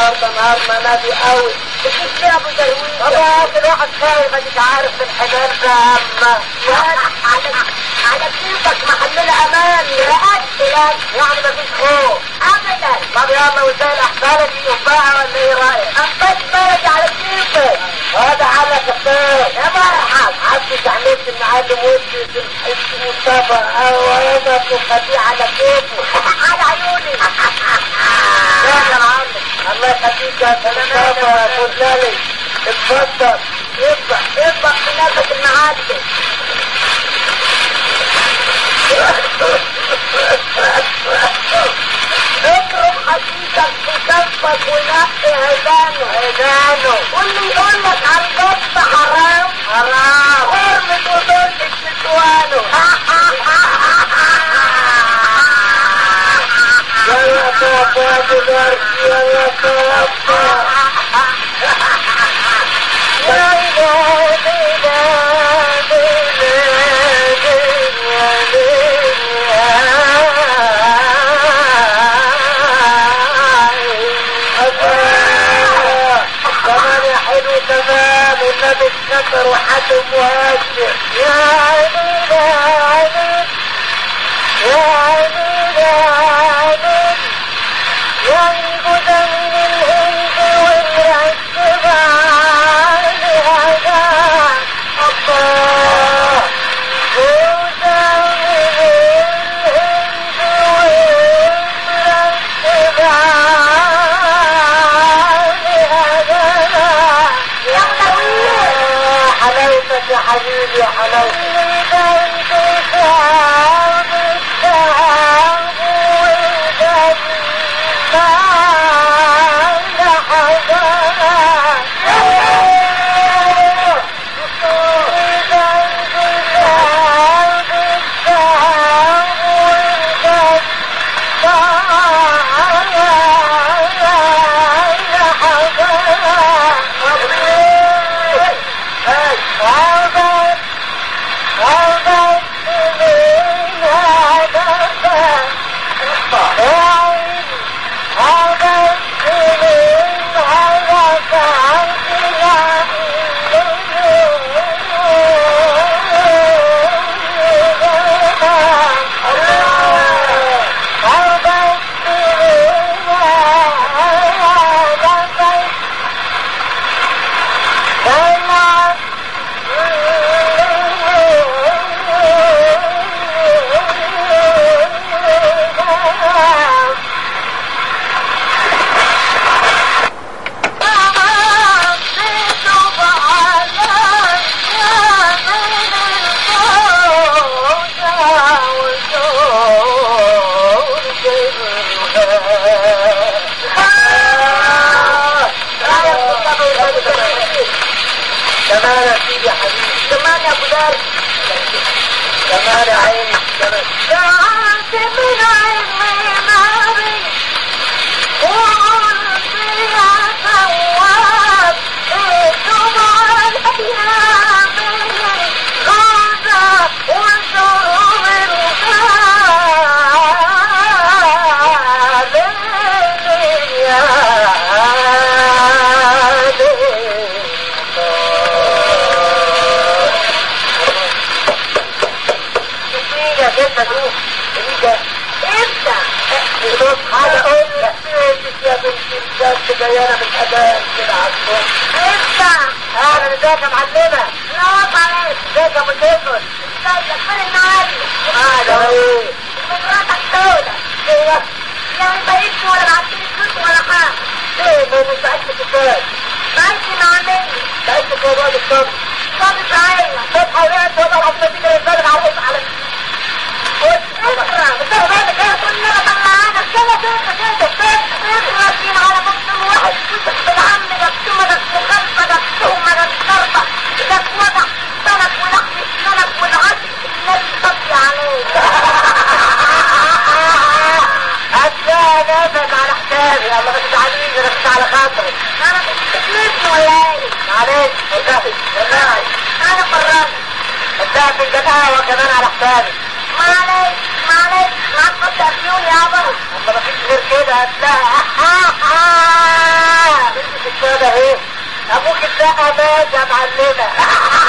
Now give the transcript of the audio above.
النهارده نهار منادي قوي بتشتري ابو درويش طبعا الواحد خايف انت عارف الحجار ده اما على على كيفك محلنا امان يا اكلك يعني مفيش خوف ابدا طب يلا وازاي الاحبال دي ينفعها ولا ايه رايك؟ انبت بلدي على كيفك هذا على كفايه يا مرحب عبد تعليم المعلم ودي اسمه مصطفى او انا تخليه على كيفه على عيوني يا معلم الله يخليك يا مصطفى يا فضلالي اتفضل اطبق اطبق في نفسك المعدل اضرب حديثك في كفك ونقي هدانه عيدانه واللي يقول لك على البط حرام حرام حرمة وضربة نسوانه يلا بابا دلوقتي يلا بابا يا إلهي كمان يا حلو تمام والنبي اتكسر وحاتم وهجر يا عبيد يا عبيد يا عبيد يا عبيد ينبت من الهند والعجب عن الهدى الله ينبت من الهند والعجب عن الهدى يا حلاوتك يا حبيبي يا حلاوتك كمان يا سيدي يا حبيبي كمان يا ابو دار كمان يا عيني كمان دعت من عيني ناري وقلت يا ثواب الدموع الايام غاده وشرب يا جدة دوب ريجا انت دوب حاجة اقول لك يا بنت الجد جايانا من اذان كده على الصبح انت اهلا ازيك يا معلمة نوط عليك ازيك يا مدفن ازيك فين النهارده قاعدة ايه مراتك سودة ايه يعني بقيتش ولا بعتلي فلوس ولا حاجة ايه ما انت عايز كفاية بنتي مع مني عايز موضوع الصبر صابت عينك تصحى وقعت وضع العصر تيجي يتفرج على ايه على اقرا انت بالك ايه كلنا طلعانا كده كده كده كده اقرا فينا على مكتوب واحد يفوتك بالعم مكتومك وخلفك تهمك ضربك ايدك وضع سنك ولحم سنك والعسل النبي صبي عليك هتلاقي نفسك على حسابي الله ما تزعليش انا مش على خاطرك انا كنت بتكلمني ولا ايه معلش وقفت والله انا قررت هتلاقي في القهوة كمان على حسابي معلش معلش معاك خط افيون يابا اما مفيش غير كده هتلاقي بقى مات يا معلمة